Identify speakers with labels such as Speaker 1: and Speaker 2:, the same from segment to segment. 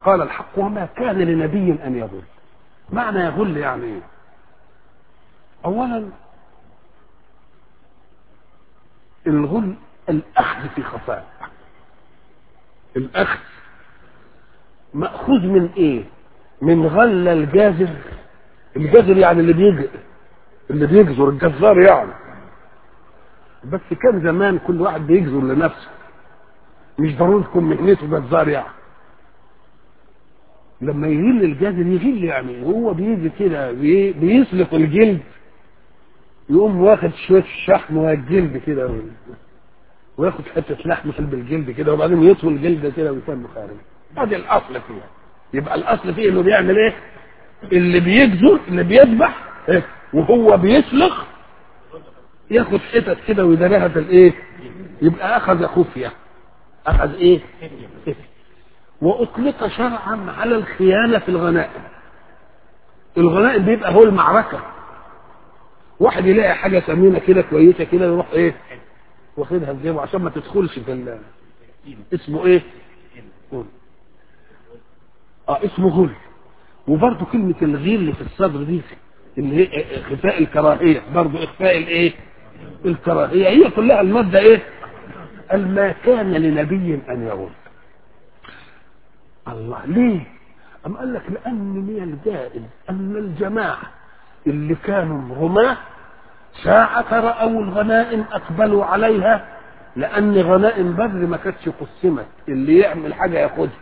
Speaker 1: قال الحق وما كان لنبي ان يغل معنى يغل يعني ايه اولا الغل الاخذ في خفاء الاخذ ماخوذ من ايه من غل الجازر الجازر يعني اللي بيجزر اللي بيجزر الجزار يعني بس كان زمان كل واحد بيجزر لنفسه مش ضروري تكون مهنته جزار يعني لما يغل الجزر يغل يعني هو بيجي كده بي- بيسلق الجلد يقوم واخد شويه الشحم والجلد كده و- وياخد حته لحم في قلب الجلد كده وبعدين يطوي الجلد كده ويسمى خارج ادي الاصل فيها يبقى الاصل فيه انه بيعمل ايه اللي بيجزر اللي بيذبح إيه؟ وهو بيسلخ ياخد حتت كده ويدريها في الايه يبقى اخذ خفيه اخذ ايه خفية. واطلق شرعا على الخيانه في الغنائم الغنائم بيبقى هو المعركه واحد يلاقي حاجه ثمينه كده كويسه كده يروح ايه واخدها في جيبه عشان ما تدخلش في ال- اسمه ايه غل اه اسمه غل وبرضه كلمه الغل في الصدر دي اللي هي اخفاء الكراهيه برضه اخفاء الايه الكراهيه هي كلها الماده ايه قال ما كان لنبي ان يغل الله ليه أم قال لك لأن من الجائز أن الجماعة اللي كانوا رماة ساعة رأوا الغنائم أقبلوا عليها لأن غنائم بدر ما كانتش قسمت اللي يعمل حاجة ياخدها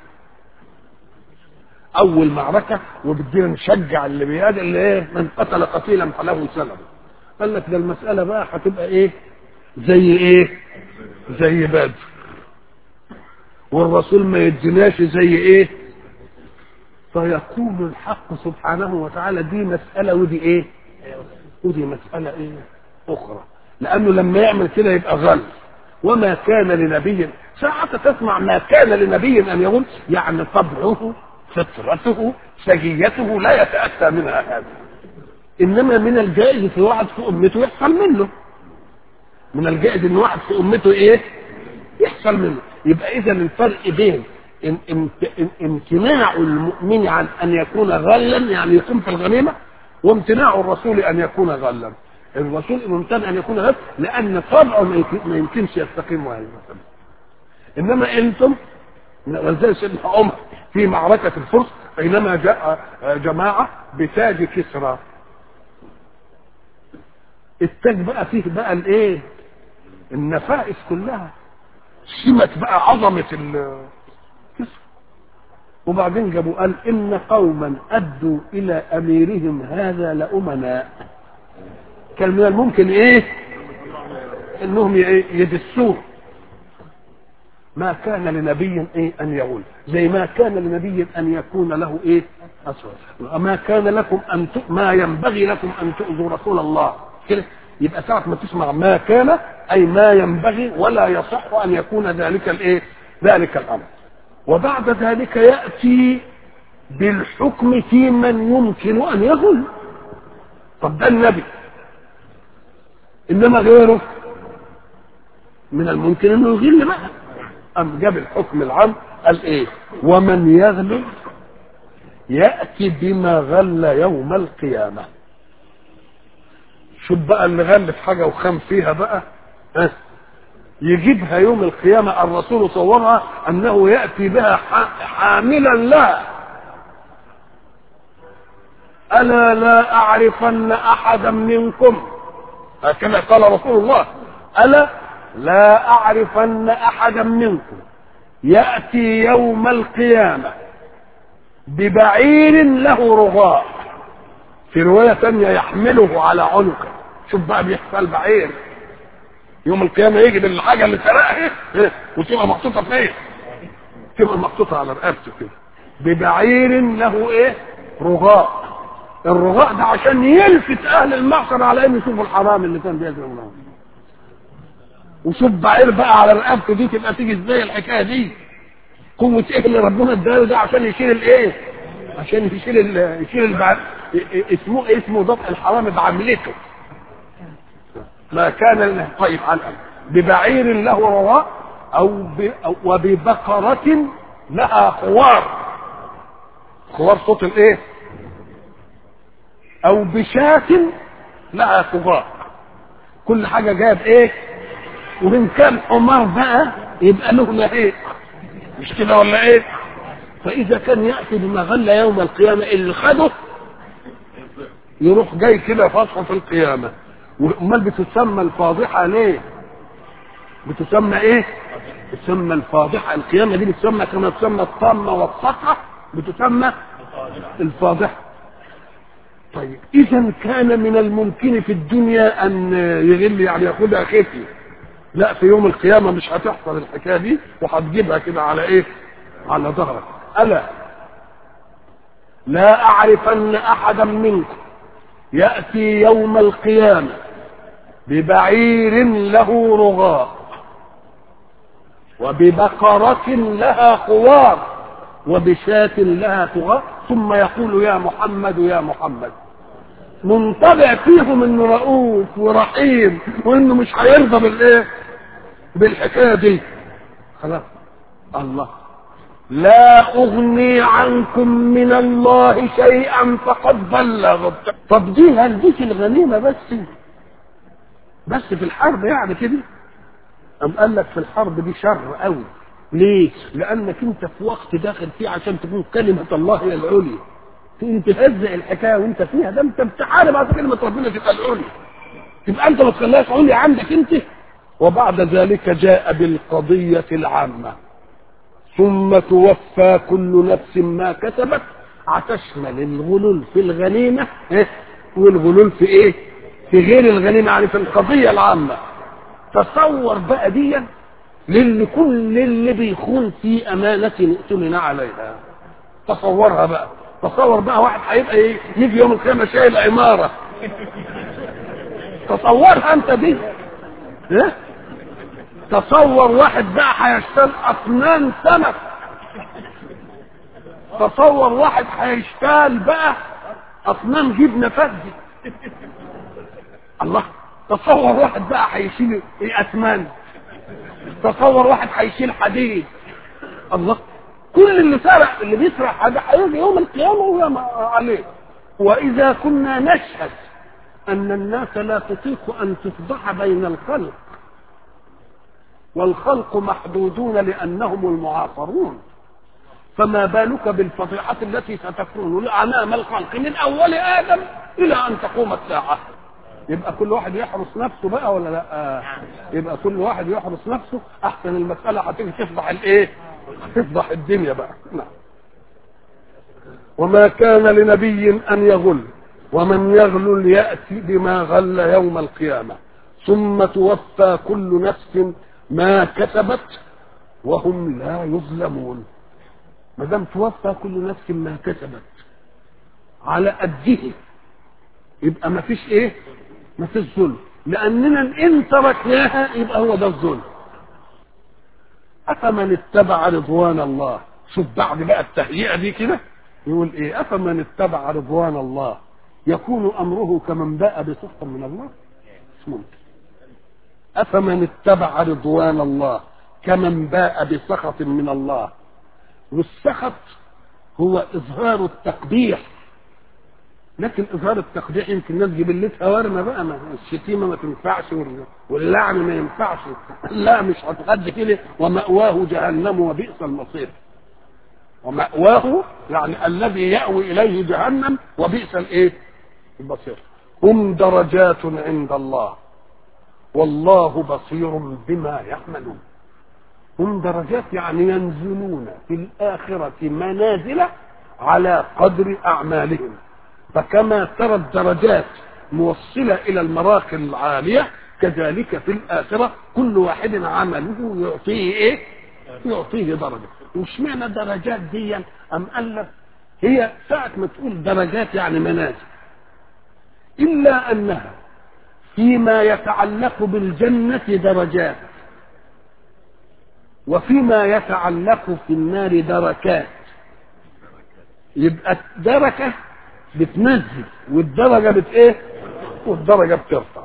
Speaker 1: أول معركة وبدينا نشجع اللي بيد اللي إيه من قتل قتيلا فله سلم قال لك ده المسألة بقى هتبقى إيه زي إيه زي بدر والرسول ما يديناش زي ايه فيقول الحق سبحانه وتعالى دي مسألة ودي ايه ودي مسألة ايه اخرى لانه لما يعمل كده يبقى غل وما كان لنبي ساعة تسمع ما كان لنبي ان يقول يعني طبعه فطرته سجيته لا يتأتى منها هذا انما من الجائز في واحد في امته يحصل منه من الجائز ان واحد في امته ايه يحصل منه يبقى اذا الفرق بين إن إن إن امتناع المؤمن عن ان يكون غلا يعني يكون في الغنيمه وامتناع الرسول ان يكون غلا الرسول ممتنع ان يكون غلا لان طبعه ما يمكن- ما يمكنش يستقيم وهي المسألة. انما انتم ولذلك سيدنا عمر في معركه الفرس بينما جاء جماعه بتاج كسرى التاج بقى فيه بقى الايه النفائس كلها سمت بقى عظمة ال وبعدين جابوا قال إن قوما أدوا إلى أميرهم هذا لأمناء كان من الممكن إيه إنهم ي- يدسوه ما كان لنبي إيه أن يقول زي ما كان لنبي أن يكون له إيه أسود ما كان لكم أن ت... ما ينبغي لكم أن تؤذوا رسول الله كده يبقى ساعة ما تسمع ما كان أي ما ينبغي ولا يصح أن يكون ذلك الإيه ذلك الأمر وبعد ذلك يأتي بالحكم في من يمكن أن يغل طب ده النبي إنما غيره من الممكن أنه يغل بقى أم جاب الحكم العام قال إيه ومن يغل يأتي بما غل يوم القيامة شوف بقى اللي غل في حاجة وخام فيها بقى ها يجيبها يوم القيامة الرسول صورها أنه يأتي بها ح- حاملا لها ألا لا أعرفن أحدا منكم هكذا قال رسول الله ألا لا أعرفن أحدا منكم يأتي يوم القيامة ببعير له رغاء في رواية ثانية يحمله على عنقه شوف بقى بيحصل بعير يوم القيامة يجي بالحاجة اللي سرقها وتبقى محطوطة فين؟ تبقى محطوطة على رقبته كده ببعير له ايه؟ رغاء الرغاء ده عشان يلفت اهل المعصر على ان يشوفوا الحرام اللي كان بيجري منهم وشوف بعير بقى على رقبته دي تبقى تيجي ازاي الحكايه دي قوة ايه اللي ربنا اداله ده عشان يشيل الايه؟ عشان يشيل ال يشيل البعير اسمه اسمه ضبط الحرام بعملته ما كان له طيب على الأمر ببعير له رواء أو, ب... أو وببقرة لها خوار الخوار صوت الايه او بشاة لها خضار كل حاجة جاب ايه وإن كان حمار بقى يبقى له نهيق مش كده ولا ايه فإذا كان يأتي بما غل يوم القيامة اللي خده يروح جاي كده فصحى في القيامة وأمال بتسمى الفاضحة ليه بتسمى ايه بتسمى الفاضحة القيامة دي بتسمى كما تسمى الطامة والصخرة بتسمى الفاضحة طيب إذا كان من الممكن في الدنيا أن يغل يعني ياخدها خفي لا في يوم القيامة مش هتحصل الحكاية دي وهتجيبها كده على إيه؟ على ظهرك ألا لا أعرفن أحدا منكم يأتي يوم القيامة ببعير له رغاء وببقرة لها خوار وبشاة لها طغاة ثم يقول يا محمد يا محمد منطبع فيهم انه رؤوف ورحيم وانه مش هيرضى بالايه بالحكايه دي خلاص الله لا اغني عنكم من الله شيئا فقد بلغت طب دي هل دي في الغنيمه بس بس في الحرب يعني كده أم قال لك في الحرب دي شر قوي ليه؟ لأنك أنت في وقت داخل فيه عشان تكون كلمة الله هي العليا. تيجي تهزق الحكاية وأنت فيها ده أنت بتحارب عشان كلمة ربنا تبقى العليا. تبقى أنت ما تخليهاش عليا عندك أنت. وبعد ذلك جاء بالقضية العامة. ثم توفى كل نفس ما كسبت هتشمل الغلول في الغنيمة إيه؟ والغلول في إيه؟ في غير الغنيمة يعني في القضية العامة. تصور بقى دي للي كل اللي بيخون في أمانة ائتمن عليها تصورها بقى تصور بقى واحد هيبقى ايه يجي يوم القيامة شايل عمارة تصورها انت دي ايه تصور واحد بقى هيشتغل اطنان سمك تصور واحد هيشتغل بقى اطنان جبنه فدي الله تصور واحد بقى هيشيل ايه اثمان تصور واحد هيشيل حديد الله كل اللي سرق اللي بيسرق حاجه هيجي يوم القيامه وهو عليه واذا كنا نشهد ان الناس لا تطيق ان تفضح بين الخلق والخلق محدودون لانهم المعاصرون فما بالك بالفضيحة التي ستكون أمام الخلق من أول آدم إلى أن تقوم الساعة يبقى كل واحد يحرس نفسه بقى ولا لا آه. يبقى كل واحد يحرس نفسه احسن المساله هتيجي تفضح الايه تفضح الدنيا بقى نعم وما كان لنبي ان يغل ومن يغل ياتي بما غل يوم القيامه ثم توفى كل نفس ما كسبت وهم لا يظلمون ما دام توفى كل نفس ما كسبت على قده يبقى ما فيش ايه ما فيش ظلم لاننا ان تركناها يبقى هو ده الظلم افمن اتبع رضوان الله شوف بعد بقى التهيئه دي كده يقول ايه افمن اتبع رضوان الله يكون امره كمن باء بسخط من الله مش ممكن افمن اتبع رضوان الله كمن باء بسخط من الله والسخط هو اظهار التقبيح لكن اظهار التقبيح يمكن الناس جبلتها ورمه بقى ما الشتيمه ما تنفعش واللعن ما ينفعش لا مش هتغدى كده ومأواه جهنم وبئس المصير ومأواه يعني الذي يأوي إليه جهنم وبئس الإيه؟ المصير هم درجات عند الله والله بصير بما يعملون هم درجات يعني ينزلون في الآخرة منازل على قدر أعمالهم فكما ترى الدرجات موصلة إلى المراقي العالية كذلك في الآخرة كل واحد عمله يعطيه إيه؟ يعطيه درجة وش معنى درجات دي أم قال لك هي ساعة ما تقول درجات يعني منازل إلا أنها فيما يتعلق بالجنة درجات وفيما يتعلق في النار دركات يبقى الدركة بتنزل والدرجة بت ايه والدرجة بترفع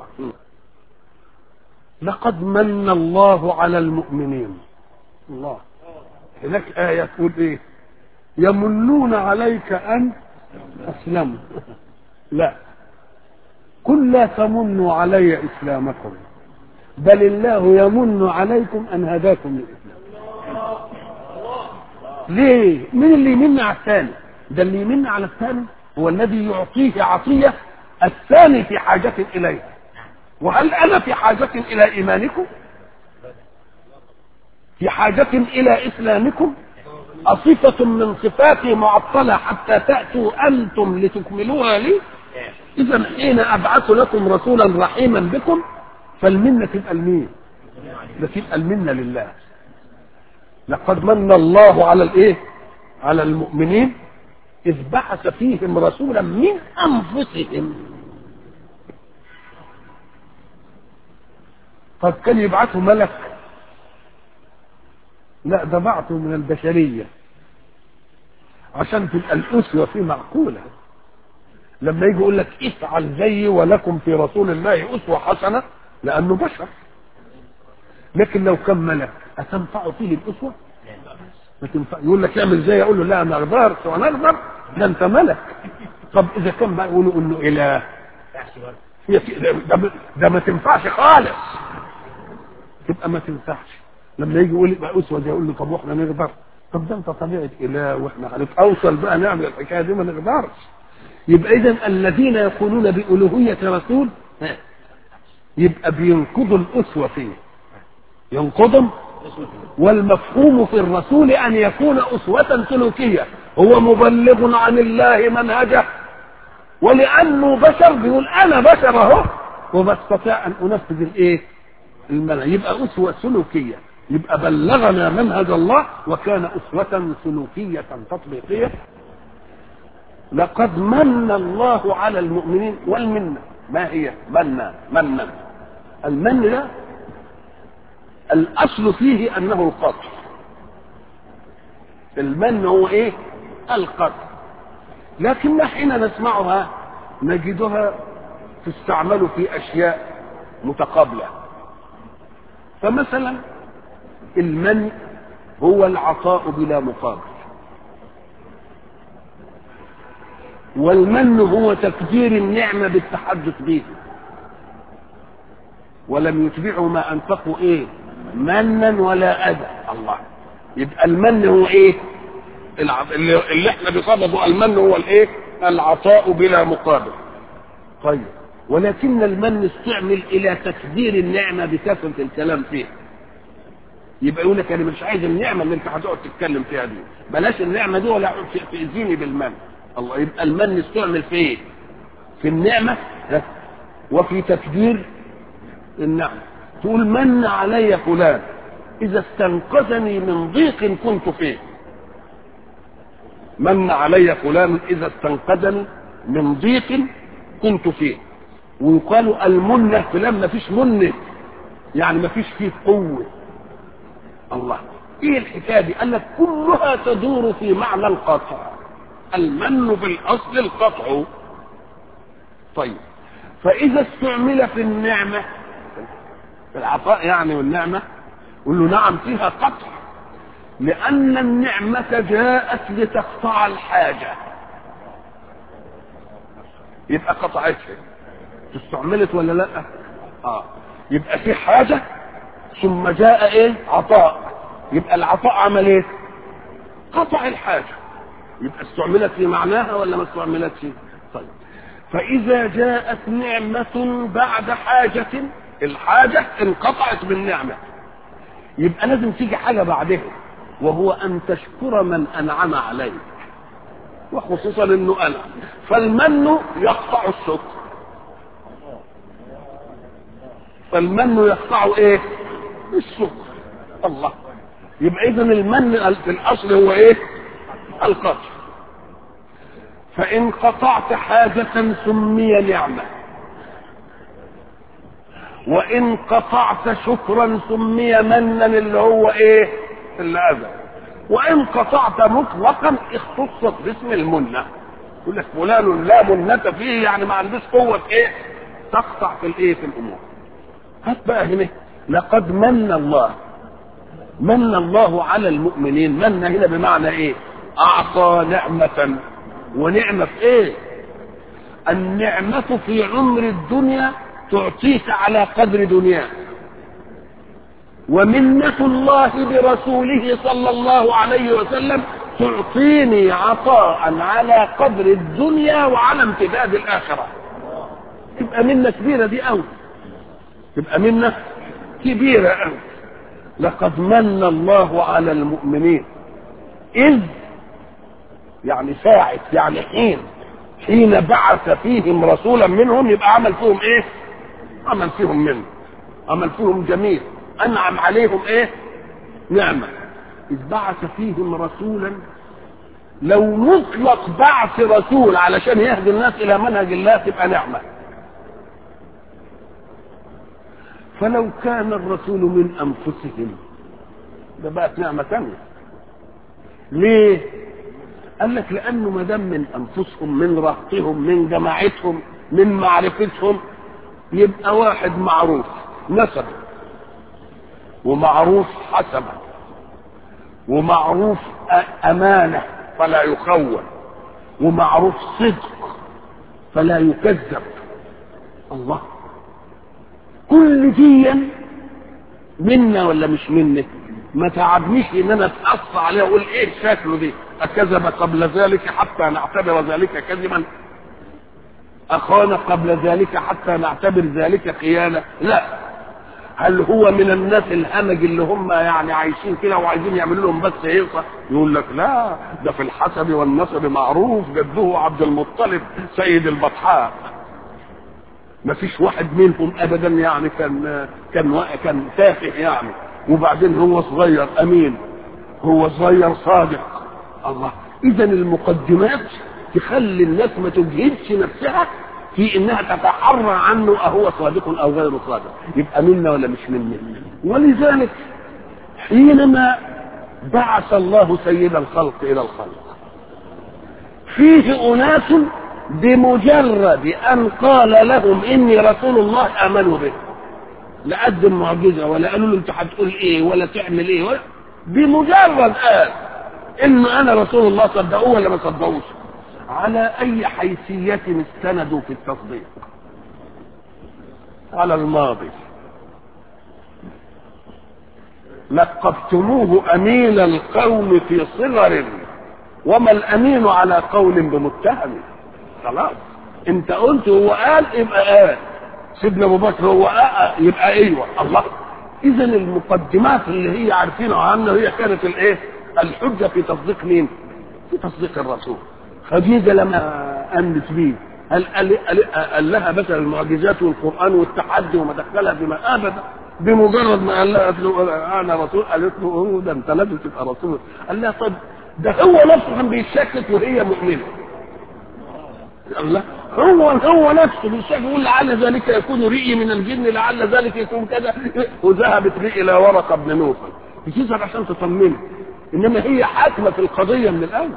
Speaker 1: لقد من الله على المؤمنين الله هناك آية تقول ايه يمنون عليك ان اسلموا لا قل لا تمنوا علي اسلامكم بل الله يمن عليكم ان هداكم للاسلام ليه مين اللي يمن على الثاني ده اللي يمن على الثاني هو الذي يعطيه عطيه الثاني في حاجه اليها وهل انا في حاجه الى ايمانكم في حاجه الى اسلامكم أصفة من صفاتي معطلة حتى تأتوا أنتم لتكملوها لي إذا حين أبعث لكم رسولا رحيما بكم فالمنة تبقى لمين؟ ده تبقى المنة لله لقد من الله على الإيه؟ على المؤمنين إذ بعث فيهم رسولا من أنفسهم طب كان يبعثه ملك لا ده بعثه من البشرية عشان تبقى الأسوة فيه معقولة لما يجي يقول لك افعل زيي ولكم في رسول الله أسوة حسنة لأنه بشر لكن لو كان ملك أتنفع فيه الأسوة؟ ما تنفع يقول لك اعمل زي اقول له لا انا اقدرش وانا اقدر ده انت ملك طب اذا كان بقى يقولوا انه اله هي ده, ده ما تنفعش خالص تبقى ما تنفعش لما يجي يقول يبقى اسوه دي يقول له طب واحنا نقدر طب ده انت طبيعه اله واحنا هنتوصل بقى نعمل الحكايه دي ما نقدرش يبقى اذا الذين يقولون بالوهيه رسول يبقى بينقضوا الاسوه فيه ينقضهم والمفهوم في الرسول ان يكون اسوه سلوكيه هو مبلغ عن الله منهجه ولانه بشر بيقول انا بشر اهو وبستطيع ان انفذ الايه المنهج يبقى اسوه سلوكيه يبقى بلغنا منهج الله وكان اسوه سلوكيه تطبيقيه لقد من الله على المؤمنين والمنه ما هي منا منا المن ده الاصل فيه انه القطع المن هو ايه القطع لكن حين نسمعها نجدها تستعمل في اشياء متقابله فمثلا المن هو العطاء بلا مقابل والمن هو تقدير النعمه بالتحدث به ولم يتبعوا ما انفقوا ايه منا ولا اذى الله يبقى المن هو ايه اللي, اللي احنا بصدده المن هو الايه العطاء بلا مقابل طيب ولكن المن استعمل الى تكدير النعمه بكثره الكلام فيها يبقى يقول لك انا مش عايز النعمه اللي انت هتقعد تتكلم فيها دي بلاش النعمه دي ولا تاذيني بالمن الله يبقى المن استعمل في ايه في النعمه وفي تكدير النعمه تقول من علي فلان اذا استنقذني من ضيق كنت فيه من علي فلان اذا استنقذني من ضيق كنت فيه ويقال المنة فلان ما فيش منة يعني ما فيش فيه قوة الله ايه الحكاية دي قال لك كلها تدور في معنى القطع المن بالاصل القطع طيب فاذا استعمل في النعمة في العطاء يعني والنعمة قل له نعم فيها قطع لأن النعمة جاءت لتقطع الحاجة يبقى قطعتها استعملت ولا لا اه يبقى في حاجة ثم جاء ايه عطاء يبقى العطاء عمل ايه قطع الحاجة يبقى استعملت في معناها ولا ما استعملتش طيب فإذا جاءت نعمة بعد حاجة الحاجة انقطعت بالنعمة يبقى لازم تيجي حاجة بعدها وهو أن تشكر من أنعم عليك وخصوصا انه انا فالمن يقطع الشكر فالمن يقطع ايه الشكر الله يبقى اذا المن في الاصل هو ايه القطع فان قطعت حاجة سمي نعمة وان قطعت شكرا سمي منا اللي هو ايه اللي اذى وان قطعت مطلقا اختصت باسم المنة يقول لك فلان لا منة فيه يعني ما عندوش قوة ايه تقطع في الايه في الامور هات بقى هنا لقد من الله من الله على المؤمنين من هنا بمعنى ايه اعطى نعمة ونعمة في ايه النعمة في عمر الدنيا تعطيك على قدر دنياك ومنة الله برسوله صلى الله عليه وسلم تعطيني عطاء على قدر الدنيا وعلى امتداد الآخرة تبقى منة كبيرة دي أوي تبقى منة كبيرة أوي لقد من الله على المؤمنين إذ يعني ساعة يعني حين حين بعث فيهم رسولا منهم يبقى عمل فيهم ايه عمل فيهم منه عمل فيهم جميل انعم عليهم ايه نعمة اذ بعث فيهم رسولا لو مطلق بعث رسول علشان يهدي الناس الى منهج الله تبقى نعمة فلو كان الرسول من انفسهم ده بقت نعمة ثانية ليه قال لك لانه ما دام من انفسهم من رهطهم من جماعتهم من معرفتهم يبقى واحد معروف نسب ومعروف حسبا ومعروف امانه فلا يخون ومعروف صدق فلا يكذب الله كل ديا منا ولا مش منا ما تعبنيش ان انا اتقص عليه واقول ايه شكله دي اكذب قبل ذلك حتى نعتبر ذلك كذبا اخان قبل ذلك حتى نعتبر ذلك خيانه لا هل هو من الناس الهمج اللي هم يعني عايشين كده وعايزين يعملوا لهم بس هيصه يقول لك لا ده في الحسب والنسب معروف جده عبد المطلب سيد البطحاء ما فيش واحد منهم ابدا يعني كان كان كان تافه يعني وبعدين هو صغير امين هو صغير صادق الله اذا المقدمات تخلي الناس ما تجهدش نفسها في انها تتحرى عنه اهو صادق او غير صادق يبقى منا ولا مش منا ولذلك حينما بعث الله سيد الخلق الى الخلق فيه اناس بمجرد ان قال لهم اني رسول الله امنوا به لا قدم معجزه ولا قالوا له انت هتقول ايه ولا تعمل ايه ولا بمجرد قال ان انا رسول الله صدقوه ولا ما صدقوش على اي حيثيه استندوا في التصديق على الماضي لقبتموه امين القوم في صغر وما الامين على قول بمتهم خلاص انت قلت هو قال يبقى قال سيدنا ابو بكر هو آه يبقى ايوه الله اذا المقدمات اللي هي عارفينها عنه هي كانت الايه الحجه في تصديق مين في تصديق الرسول خديجه لما امنت بيه هل قال, قال, قال لها مثلا المعجزات والقران والتحدي وما دخلها بما ابدا بمجرد ما قال لها قالت له انا رسول قالت له هو ده انت لازم تبقى رسول قال لها طب ده هو نفسه كان بيتشكك وهي مؤمنه الله هو هو نفسه بالشك يقول لعل ذلك يكون رئي من الجن لعل ذلك يكون كذا وذهبت رئي الى ورقه بن نوفل بتظهر عشان تطمنه انما هي حاكمه في القضيه من الاول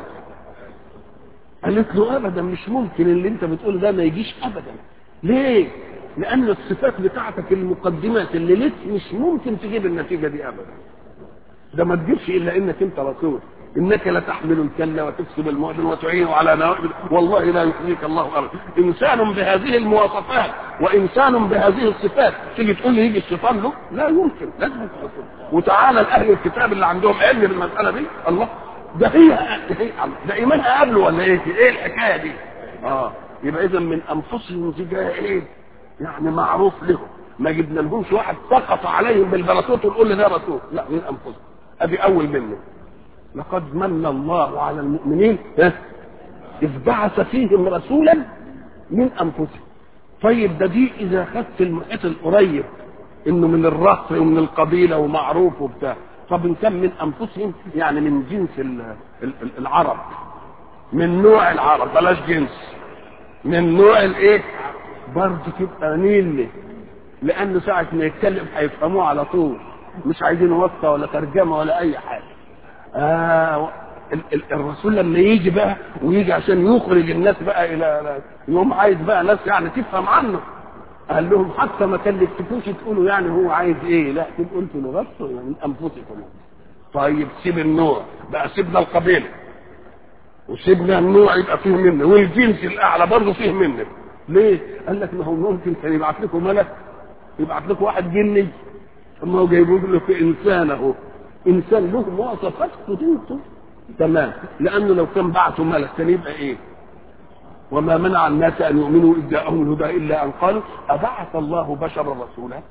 Speaker 1: قالت له ابدا مش ممكن اللي انت بتقوله ده ما يجيش ابدا ليه لان الصفات بتاعتك المقدمات اللي لسه مش ممكن تجيب النتيجه دي ابدا ده ما تجيبش الا انك انت رسول انك لتحمل الكلة وتكسب المؤمن وتعينه على نوائب والله لا يخزيك الله ابدا انسان بهذه المواصفات وانسان بهذه الصفات تيجي تقول لي يجي الشيطان له لا يمكن لازم الرسول وتعالى الاهل الكتاب اللي عندهم علم بالمساله دي الله ده هي ده ايمانها قبله ولا ايه ايه الحكايه دي اه يبقى اذا من انفسهم تجاه ايه يعني معروف لهم ما جبنا لهمش واحد سقط عليهم بالبلاطوت ونقول لي ده رسول لا من انفسهم ادي اول منه لقد من الله على المؤمنين إذ بعث فيهم رسولا من أنفسهم طيب ده دي إذا خدت المحيط القريب إنه من الرهط ومن القبيلة ومعروف وبتاع طب إن كان من أنفسهم يعني من جنس العرب من نوع العرب بلاش جنس من نوع الإيه برضه تبقى نيل لأنه ساعة ما يتكلم هيفهموه على طول مش عايزين وصفة ولا ترجمة ولا أي حاجة آه الرسول لما يجي بقى ويجي عشان يخرج الناس بقى الى يوم عايز بقى ناس يعني تفهم عنه قال لهم حتى ما كلفتكوش تقولوا يعني هو عايز ايه لا تبقوا انتوا لغته من انفسكم طيب سيب النوع بقى سيبنا القبيله وسيبنا النوع يبقى فيه منه والجنس الاعلى برضه فيه منه ليه؟ قال لك ما هو ممكن كان يبعت لكم ملك يبعت لكم واحد جني اما هو جايبوا له في انسان اهو انسان له مواصفات خطوطه تمام لانه لو كان بعته ملك كان يبقى ايه؟ وما منع الناس ان يؤمنوا اذ جاءهم الهدى الا ان قالوا ابعث الله بشرا رسولا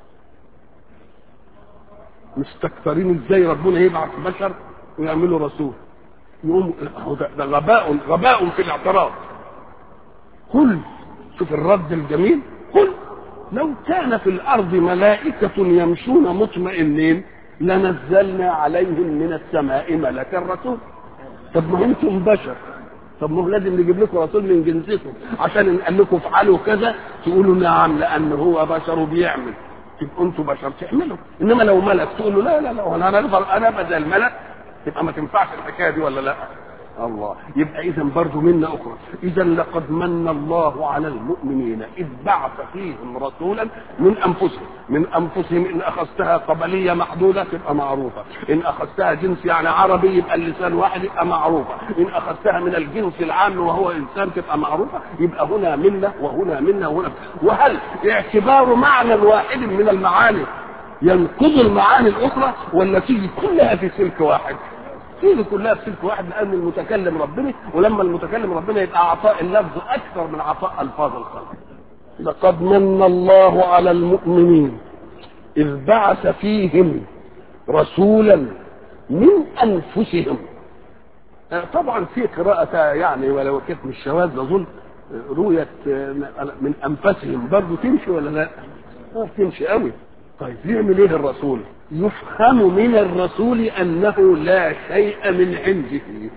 Speaker 1: مستكثرين ازاي ربنا يبعث بشر ويعملوا رسول يقوم ده, ده غباء غباء في الاعتراض قل شوف الرد الجميل قل لو كان في الارض ملائكه يمشون مطمئنين لنزلنا عليهم من السماء ملكا رسول طب ما انتم بشر طب ما هو لازم نجيب لكم رسول من جنسكم عشان نقول لكم افعلوا كذا تقولوا نعم لان هو بشر وبيعمل تبقوا انتم بشر تعملوا انما لو ملك تقولوا لا لا لا انا نفضل انا بدل ملك تبقى ما تنفعش الحكايه دي ولا لا الله يبقى اذا برضه منا اخرى اذا لقد من الله على المؤمنين اذ بعث فيهم رسولا من انفسهم من انفسهم ان اخذتها قبليه محدوده تبقى معروفه ان اخذتها جنس يعني عربي يبقى اللسان واحد يبقى معروفه ان اخذتها من الجنس العام وهو انسان تبقى معروفه يبقى هنا منا وهنا منا وهنا وهل اعتبار معنى واحد من المعاني ينقض المعاني الاخرى ولا تيجي كلها في سلك واحد تيجي كلها في سلك واحد لان المتكلم ربنا ولما المتكلم ربنا يبقى عطاء اللفظ اكثر من عطاء الفاظ الخلق لقد من الله على المؤمنين اذ بعث فيهم رسولا من انفسهم طبعا في قراءة يعني ولو كانت مش شواذ اظن رؤية من انفسهم برضه تمشي ولا لا؟ تمشي قوي طيب يعمل ايه الرسول يفهم من الرسول انه لا شيء من عنده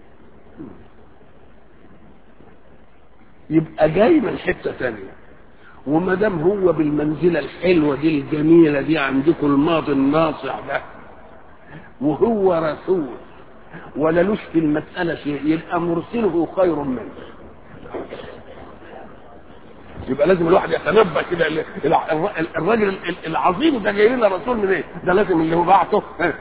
Speaker 1: يبقى جاي من حته ثانيه وما دام هو بالمنزله الحلوه دي الجميله دي عندكم الماضي الناصع ده وهو رسول ولا لوش في المساله شيء يبقى مرسله خير منه يبقى لازم الواحد يتنبه كده الراجل العظيم ده جاي لنا رسول من ايه؟ ده لازم اللي هو بعته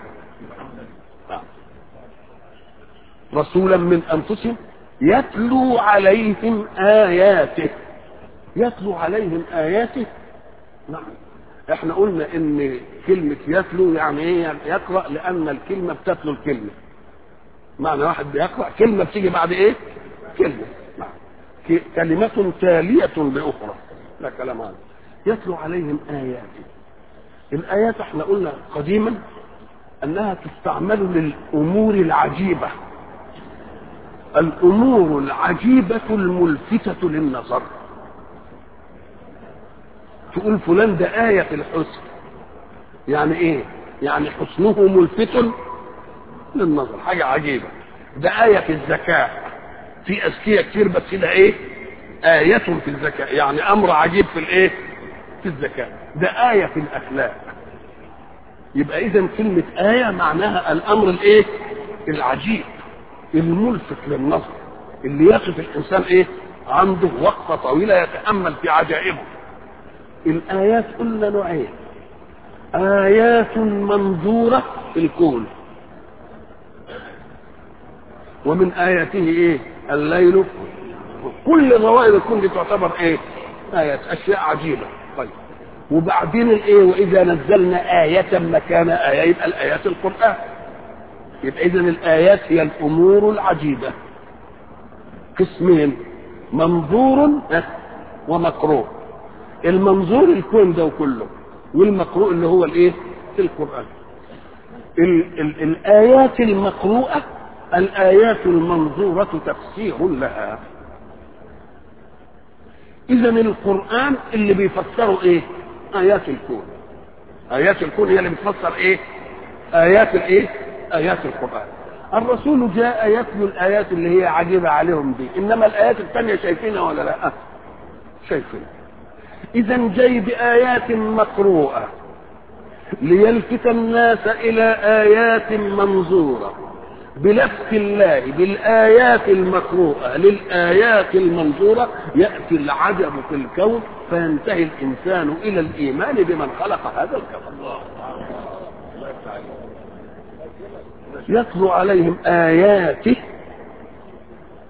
Speaker 1: رسولا من انفسهم يتلو عليهم اياته يتلو عليهم اياته نعم احنا قلنا ان كلمة يتلو يعني ايه يقرأ لان الكلمة بتتلو الكلمة معنى واحد بيقرأ كلمة بتيجي بعد ايه كلمة نعم كلمة تالية بأخرى لا كلام هذا يتلو عليهم آياته الآيات احنا قلنا قديما أنها تستعمل للأمور العجيبة الأمور العجيبة الملفتة للنظر تقول فلان ده آية في الحسن يعني إيه؟ يعني حسنه ملفت للنظر حاجة عجيبة ده آية في الذكاء في اذكياء كتير بس ده ايه آية في الذكاء يعني امر عجيب في الايه في الذكاء ده آية في الاخلاق يبقى اذا كلمة آية معناها الامر الايه العجيب الملفت للنظر اللي يقف الانسان ايه عنده وقفة طويلة يتأمل في عجائبه الآيات قلنا نوعين آيات منظورة في الكون ومن آياته إيه؟ الليل كل ظواهر الكون دي تعتبر إيه؟ آيات أشياء عجيبة طيب وبعدين الإيه؟ وإذا نزلنا آية مكان آية يبقى الآيات القرآن يبقى إذا الآيات هي الأمور العجيبة قسمين منظور ومقروء المنظور الكون ده كله والمقروء اللي هو الايه القرآن ال ال الآيات المقروءة الآيات المنظورة تفسير لها إذا القرآن اللي بيفسره إيه؟ آيات الكون آيات الكون هي اللي بتفسر إيه؟ آيات الإيه؟ آيات القرآن الرسول جاء يتلو الآيات اللي هي عجيبة عليهم دي إنما الآيات الثانية شايفينها ولا لا؟ شايفينها إذا جاي بآيات مقروءة ليلفت الناس إلى آيات منظورة بلفت الله بالآيات المقروءة للآيات المنظورة يأتي العجب في الكون فينتهي الإنسان إلى الإيمان بمن خلق هذا الكون يتلو عليهم آياته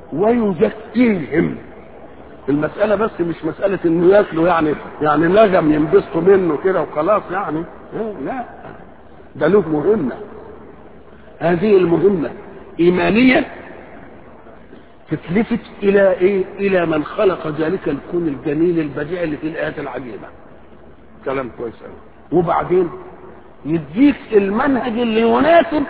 Speaker 1: ويزكيهم المسألة بس مش مسألة انه ياكلوا يعني يعني نغم ينبسطوا منه كده وخلاص يعني لا ده له مهمة هذه المهمة إيمانية تتلفت إلى إيه؟ إلى من خلق ذلك الكون الجميل البديع اللي فيه الآيات العجيبة. كلام كويس أوي. وبعدين يديك المنهج اللي يناسب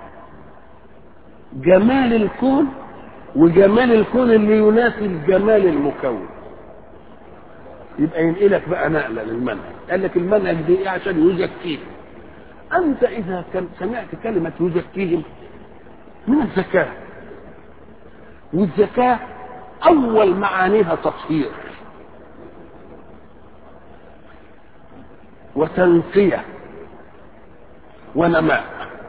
Speaker 1: جمال الكون وجمال الكون اللي يناسب جمال المكون. يبقى ينقلك بقى نقله للمنهج، قال لك المنهج دي إيه عشان يزكيهم. أنت إذا كان سمعت كلمة يزكيهم من الزكاة والزكاة أول معانيها تطهير وتنقية ونماء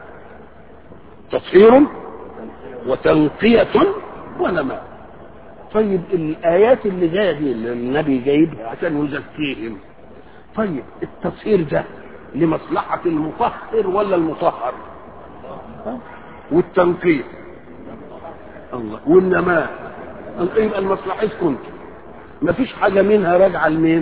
Speaker 1: تطهير وتنقية ونماء طيب الآيات اللي جاية دي اللي النبي جايبها عشان يزكيهم طيب التطهير ده لمصلحة المطهر ولا المطهر والتنقية الله والنماء يبقى لمصلحتكم ما فيش حاجة منها راجعة لمين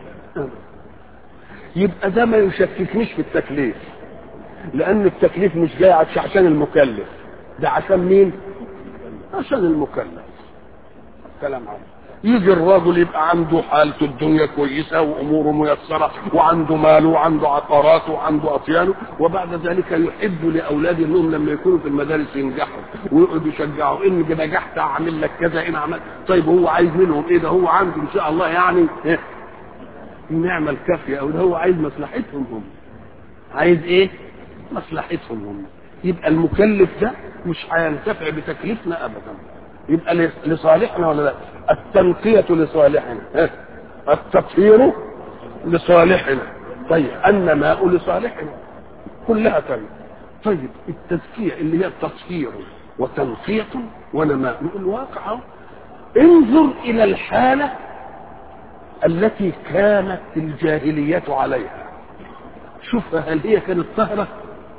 Speaker 1: يبقى ده ما يشككنيش في التكليف لأن التكليف مش جاي عشان المكلف ده عشان مين عشان المكلف كلام عام يجي الراجل يبقى عنده حالته الدنيا كويسة وأموره ميسرة وعنده ماله وعنده عقاراته وعنده أطيانه وبعد ذلك يحب لأولاده أنهم لما يكونوا في المدارس ينجحوا ويقعدوا يشجعوا إن نجحت أعمل لك كذا إن عملت طيب هو عايز منهم إيه ده هو عنده إن شاء الله يعني إيه النعمة الكافية أو ده هو عايز مصلحتهم هم عايز إيه مصلحتهم هم يبقى المكلف ده مش هينتفع بتكليفنا أبدا يبقى لصالحنا ولا لا التنقية لصالحنا التطهير لصالحنا طيب النماء لصالحنا كلها طيب طيب التزكية اللي هي التطهير وتنقية ونماء نقول واقع انظر إلى الحالة التي كانت الجاهلية عليها شوفها هل هي كانت طهرة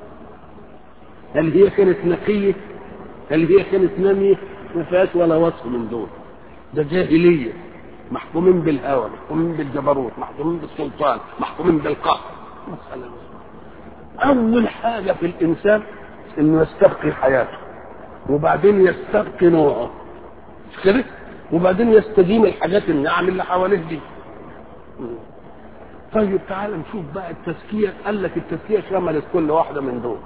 Speaker 1: هل هي كانت نقية هل هي كانت نامية ما فيهاش ولا وصف من دول ده جاهلية محكومين بالهوى محكومين بالجبروت محكومين بالسلطان محكومين بالقهر مسألة أول حاجة في الإنسان إنه يستبقي حياته وبعدين يستبقي نوعه مش كده؟ وبعدين يستديم الحاجات النعم اللي حواليه دي طيب تعال نشوف بقى التزكية قال لك التزكية شملت كل واحدة من دول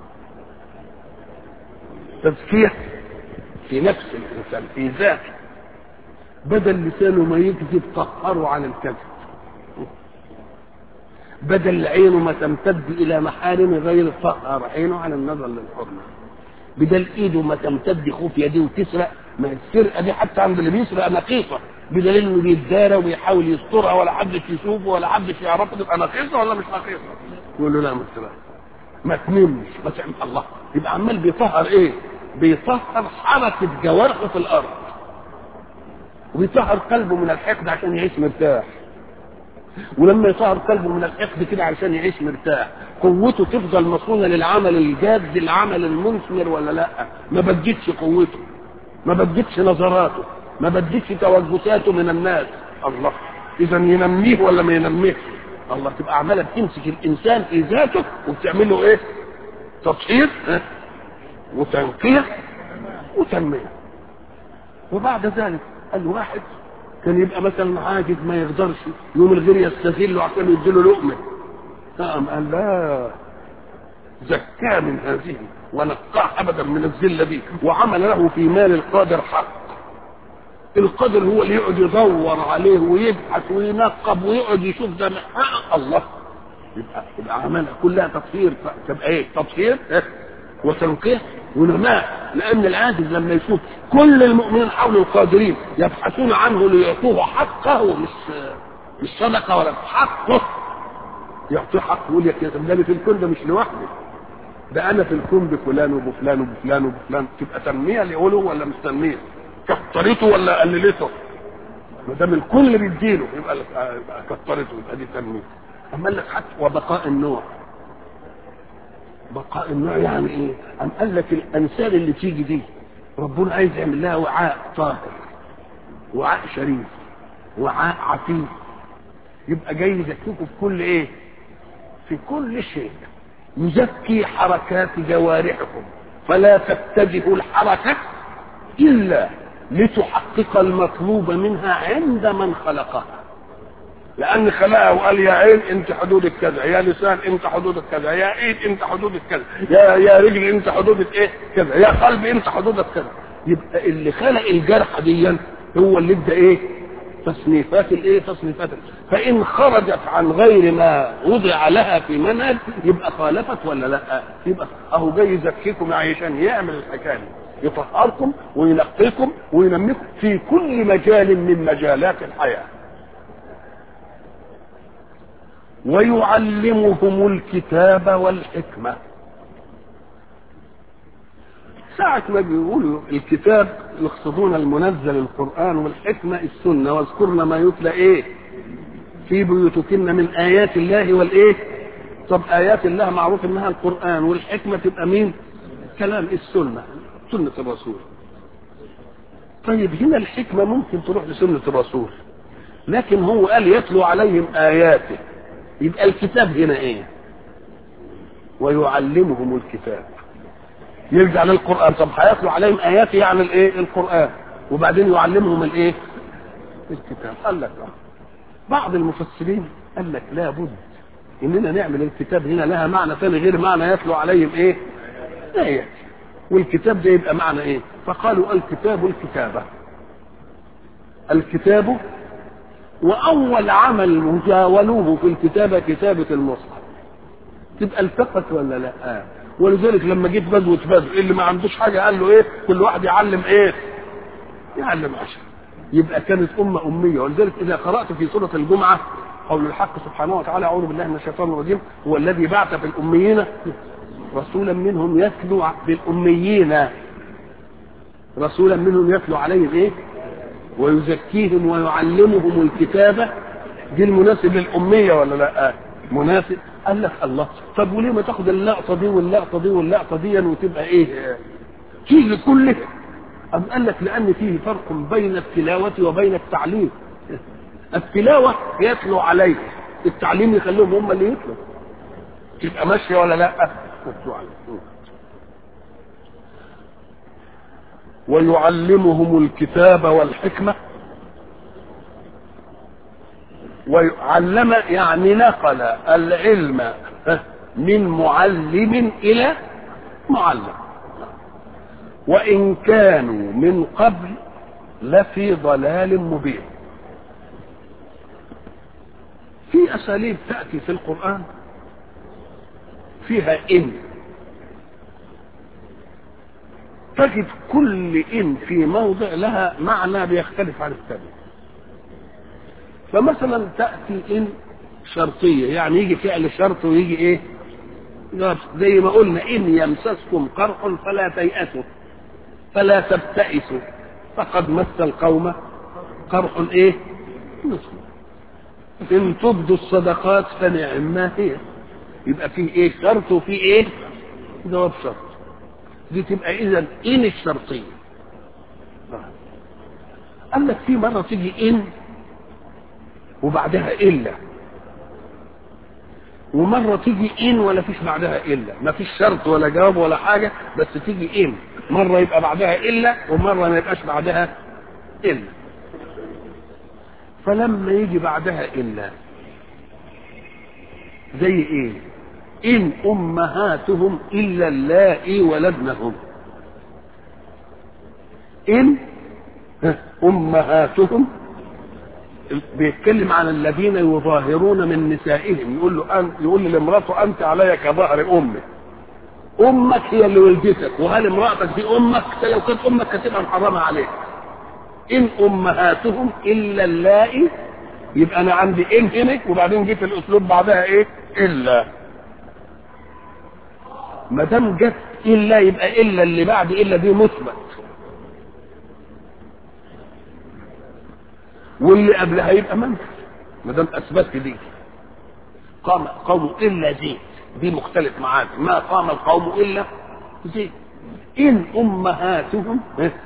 Speaker 1: تزكية في نفس الإنسان في ذاته بدل لسانه ما يكذب طهره عن الكذب بدل عينه ما تمتد إلى محارم غير طهر عينه عن النظر للحرمة بدل ايده ما تمتد خوف يديه وتسرق ما السرقه دي حتى عند اللي بيسرق نقيصه بدليل انه بيتدارى ويحاول يسترها ولا حدش يشوفه ولا حدش يعرفه تبقى نقيصه ولا مش نقيصه يقول له لا ما تسرقش ما تنمش ما تعمل الله يبقى عمال بيطهر ايه بيطهر حركه جوارحه في الارض ويطهر قلبه من الحقد عشان يعيش مرتاح ولما يطهر قلبه من الحقد كده عشان يعيش مرتاح قوته تفضل مصونة للعمل الجاد العمل المثمر ولا لا ما بدتش قوته ما بدتش نظراته ما بدتش توجساته من الناس الله اذا ينميه ولا ما ينميهش الله تبقى عماله بتمسك الانسان في ذاته وبتعمل له ايه تطهير اه؟ وتنقيه وتنميه وبعد ذلك الواحد كان يبقى مثلا عاجز ما يقدرش يوم الغير يستذله عشان يديله لقمه نعم قال لا زكاه من هذه ونقاه ابدا من الذله دي وعمل له في مال القادر حق القادر هو اللي يقعد يدور عليه ويبحث وينقب ويقعد يشوف ده حق الله يبقى يبقى عملها كلها تطهير تبقى ايه تطهير وتنقيه ونماء لان العاجز لما يشوف كل المؤمنين حوله القادرين يبحثون عنه ليعطوه حقه مش مش صدقه ولا حقه يعطيه حق يقول لك يا ده في الكون ده مش لوحدي ده انا في الكون بفلان وبفلان وبفلان وبفلان تبقى تنميه ليقوله ولا مش تنميه كترته ولا قللته ما دام الكل بيديله يبقى يبقى كترته يبقى دي تنميه اما قال لك حتى وبقاء النوع بقاء النوع يعني ايه؟ أم قال لك الامثال اللي تيجي دي ربنا عايز يعمل لها وعاء طاهر وعاء شريف وعاء عتيق يبقى جاي يزكيكم في كل ايه في كل شيء يزكي حركات جوارحكم فلا تتجهوا الحركة إلا لتحقق المطلوب منها عند من خلقها لأن خلقها وقال يا عين أنت حدودك كذا يا لسان أنت حدودك كذا يا إيد أنت حدودك كذا يا يا رجل أنت حدودك إيه كذا يا قلب أنت حدودك كذا يبقى اللي خلق الجرح دي هو اللي ادى إيه تصنيفات الايه تصنيفات فان خرجت عن غير ما وضع لها في منهج يبقى خالفت ولا لا يبقى اهو جاي يزكيكم عشان يعمل الحكايه دي يطهركم وينقيكم وينميكم في كل مجال من مجالات الحياه ويعلمهم الكتاب والحكمه ساعة ما بيقولوا الكتاب يقصدون المنزل القرآن والحكمة السنة واذكرن ما يتلى ايه في بيوتكن من آيات الله والايه طب آيات الله معروف انها القرآن والحكمة تبقى مين كلام السنة سنة الرسول طيب هنا الحكمة ممكن تروح لسنة الرسول لكن هو قال يتلو عليهم آياته يبقى الكتاب هنا ايه ويعلمهم الكتاب يرجع للقرآن طب هيتلو عليهم آيات يعني الايه القرآن وبعدين يعلمهم الايه الكتاب قال لك آه. بعض المفسرين قال لك لا بد اننا نعمل الكتاب هنا لها معنى ثاني غير معنى يتلو عليهم ايه آيات والكتاب ده يبقى معنى ايه فقالوا الكتاب الكتابة الكتاب واول عمل جاولوه في الكتابة كتابة المصحف تبقى التقت ولا لا آه. ولذلك لما جيت غزوة بدر اللي ما عندوش حاجة قال له ايه كل واحد يعلم ايه يعلم عشر يبقى كانت أمة أمية ولذلك إذا قرأت في سورة الجمعة قول الحق سبحانه وتعالى أعوذ بالله من الشيطان الرجيم هو الذي بعث في الأميين رسولا منهم يتلو بالأميين رسولا منهم يتلو عليهم ايه ويزكيهم ويعلمهم الكتابة دي المناسب للأمية ولا لا مناسب قال لك الله طب وليه ما تاخد اللقطه دي واللقطه دي واللقطه دي وتبقى ايه تيجي كله أم قال لك لان فيه فرق بين التلاوه وبين التعليم التلاوه يتلو عليك التعليم يخليهم هم اللي يتلوا تبقى ماشيه ولا لا ويعلمهم الكتاب والحكمه وعلم يعني نقل العلم من معلم الى معلم وان كانوا من قبل لفي ضلال مبين في اساليب تاتي في القران فيها ان تجد كل ان في موضع لها معنى بيختلف عن الثاني فمثلا تأتي إن شرطية يعني يجي فعل شرط ويجي إيه زي ما قلنا إن يمسسكم قرح فلا تيأسوا فلا تبتئسوا فقد مس القوم قرح إيه مثل إن تبدوا الصدقات فنعم ما هي يبقى فيه إيه شرط وفيه إيه جواب شرط دي تبقى إذا إن الشرطية قال لك في مرة تيجي إن وبعدها إلا ومرة تيجي إن ولا فيش بعدها إلا ما فيش شرط ولا جواب ولا حاجة بس تيجي إن مرة يبقى بعدها إلا ومرة ما يبقاش بعدها إلا فلما يجي بعدها إلا زي إيه إن أمهاتهم إلا اللائي ولدنهم إن أمهاتهم بيتكلم عن الذين يظاهرون من نسائهم يقول له أن يقول لامرأته أنت علي كظهر أمك أمك هي اللي ولدتك وهل امرأتك دي أمك لو كانت أمك هتبقى محرمة عليك إن أمهاتهم إلا اللائي يبقى أنا عندي إن هنا وبعدين جيت الأسلوب بعدها إيه إلا ما دام جت إلا يبقى إلا اللي بعد إلا دي مثبت واللي قبلها يبقى منفي ما دام اثبتت دي قام قوم الا زيد دي مختلف معاك ما قام القوم الا زيد إن أمهاتهم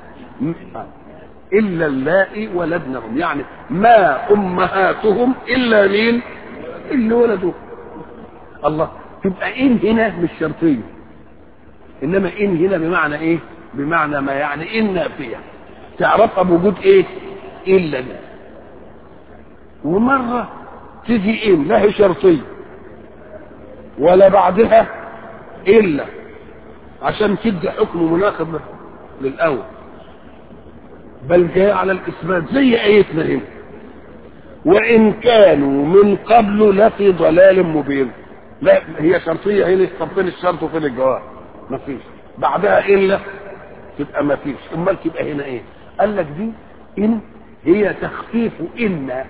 Speaker 1: إلا اللائي ولدنهم يعني ما أمهاتهم إلا مين اللي ولدوا الله تبقى إن هنا مش شرطية إنما إن هنا بمعنى إيه بمعنى ما يعني إن نافية تعرفها بوجود إيه إلا ده ومرة تيجي إن لا هي شرطية ولا بعدها إلا عشان تدي حكم مناسب للأول بل جاء على الإثبات زي آيتنا هنا وإن كانوا من قبل لفي ضلال مبين لا هي شرطية هنا طب فين الشرط وفين الجواب مفيش بعدها إلا تبقى مفيش أمال تبقى هنا إيه قال لك دي إن هي تخفيف إن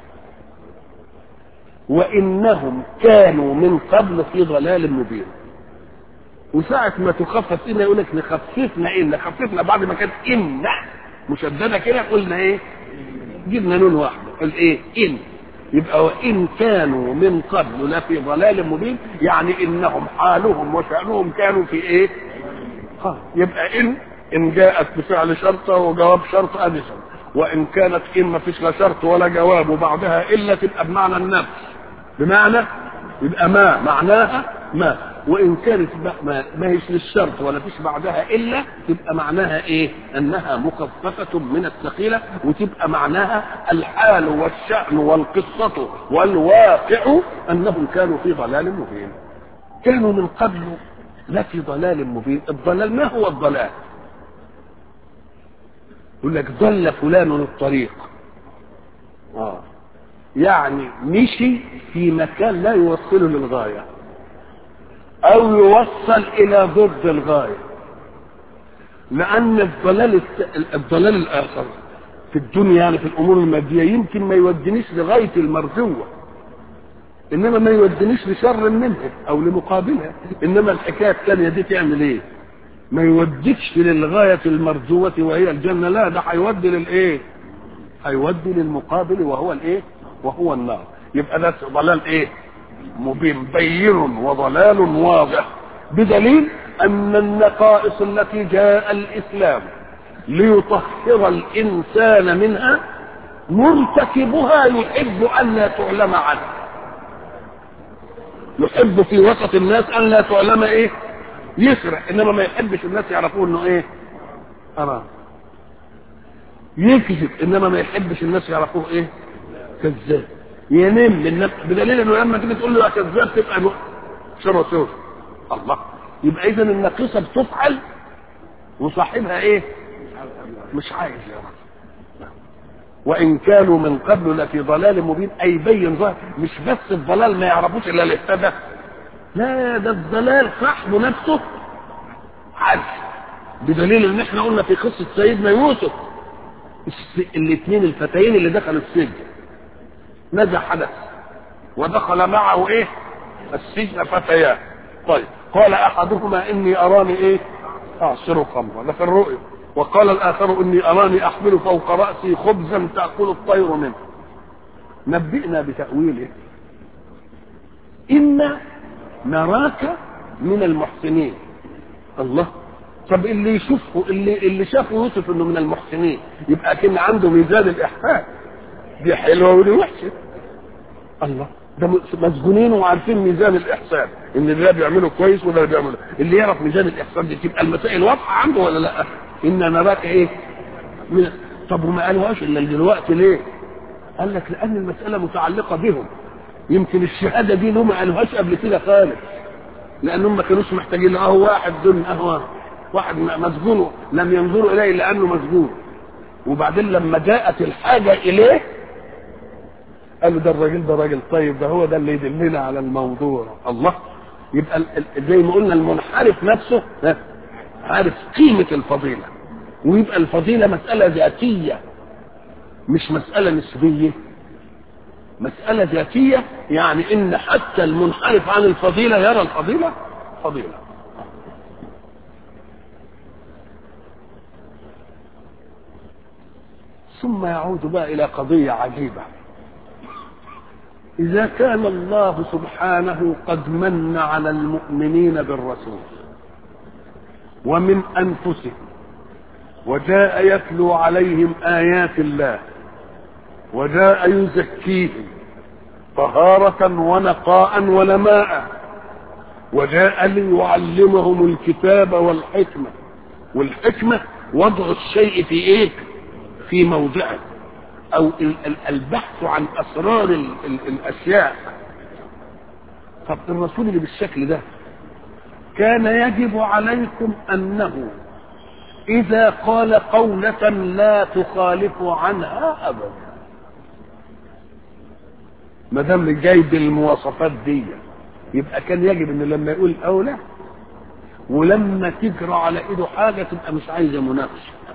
Speaker 1: وإنهم كانوا من قبل في ضلال مبين وساعة ما تخفف إن يقول لك نخففنا إن خففنا بعد ما كانت إن مشددة كده قلنا إيه جبنا نون واحدة قال إيه إن يبقى وإن كانوا من قبل لفي ضلال مبين يعني إنهم حالهم وشأنهم كانوا في إيه آه. يبقى إن إن جاءت بفعل شرطة وجواب شرط أدي شرط وإن كانت إن ما فيش لا شرط ولا جواب وبعدها إلا تبقى بمعنى النفس بمعنى يبقى ما معناها ما وان كانت ما, ما هيش للشرط ولا فيش بعدها الا تبقى معناها ايه انها مخففه من الثقيله وتبقى معناها الحال والشان والقصه والواقع انهم كانوا في ضلال مبين كانوا من قبل لا في ضلال مبين الضلال ما هو الضلال يقول لك ضل فلان الطريق اه يعني مشي في مكان لا يوصله للغايه او يوصل الى ضد الغايه لان الضلال الضلال الاخر في الدنيا يعني في الامور الماديه يمكن ما يودينيش لغايه المرجوه انما ما يودينيش لشر منها او لمقابلها انما الحكايه الثانيه دي تعمل ايه ما يوديكش للغايه المرجوه وهي الجنه لا ده هيودي للايه هيودي للمقابل وهو الايه وهو النار يبقى ده ضلال ايه مبين بين وضلال واضح بدليل ان النقائص التي جاء الاسلام ليطهر الانسان منها مرتكبها يحب ان لا تعلم عنه يحب في وسط الناس ان لا تعلم ايه يسرق انما ما يحبش الناس يعرفوا انه ايه حرام يكذب انما ما يحبش الناس يعرفوه ايه كذاب ينام من نفسه بدليل انه لما تيجي تقول له يا كذاب تبقى شر سوء الله يبقى اذا النقيصه بتفعل وصاحبها ايه مش عايز يا رب وان كانوا من قبل لفي ضلال مبين اي بين ظاهر مش بس الضلال ما يعرفوش الا الاهتدى لا ده الضلال صاحبه نفسه عارف بدليل ان احنا قلنا في قصه سيدنا يوسف الاثنين الفتيين اللي دخلوا السجن ماذا حدث ودخل معه ايه السجن فتيان طيب قال احدهما اني اراني ايه اعصر خمرا ده في الرؤيا وقال الاخر اني اراني احمل فوق راسي خبزا تاكل الطير منه نبئنا بتاويله انا نراك من المحسنين الله طب اللي يشوفه اللي اللي شافه يوسف انه من المحسنين يبقى كان عنده ميزان الاحسان دي حلوه ودي وحشه الله ده مسجونين وعارفين ميزان الاحسان ان ده بيعمله كويس وده بيعمله اللي يعرف ميزان الاحسان دي تبقى المسائل واضحه عنده ولا لا ان نراك ايه من طب وما قالوهاش الا دلوقتي ليه قال لك لان المساله متعلقه بهم يمكن الشهاده دي لهم ما قالوهاش قبل كده خالص لانهم ما كانوش محتاجين اهو واحد دول اهو واحد مسجون لم ينظروا اليه الا انه مسجون وبعدين لما جاءت الحاجه اليه قالوا ده الراجل ده راجل طيب ده هو ده اللي يدلنا على الموضوع الله يبقى زي ما قلنا المنحرف نفسه عارف قيمة الفضيلة ويبقى الفضيلة مسألة ذاتية مش مسألة نسبية مسألة ذاتية يعني إن حتى المنحرف عن الفضيلة يرى الفضيلة فضيلة ثم يعود بقى إلى قضية عجيبة إذا كان الله سبحانه قد من على المؤمنين بالرسول ومن أنفسهم وجاء يتلو عليهم آيات الله وجاء يزكيهم طهارة ونقاء ونماء وجاء ليعلمهم الكتاب والحكمة والحكمة وضع الشيء في ايه في موضعه او البحث عن اسرار ال ال الاشياء طب الرسول اللي بالشكل ده كان يجب عليكم انه اذا قال قولة لا تخالف عنها ابدا ما دام جايب المواصفات دي يبقى كان يجب ان لما يقول اولى ولما تجرى على ايده حاجه تبقى مش عايزه مناقشه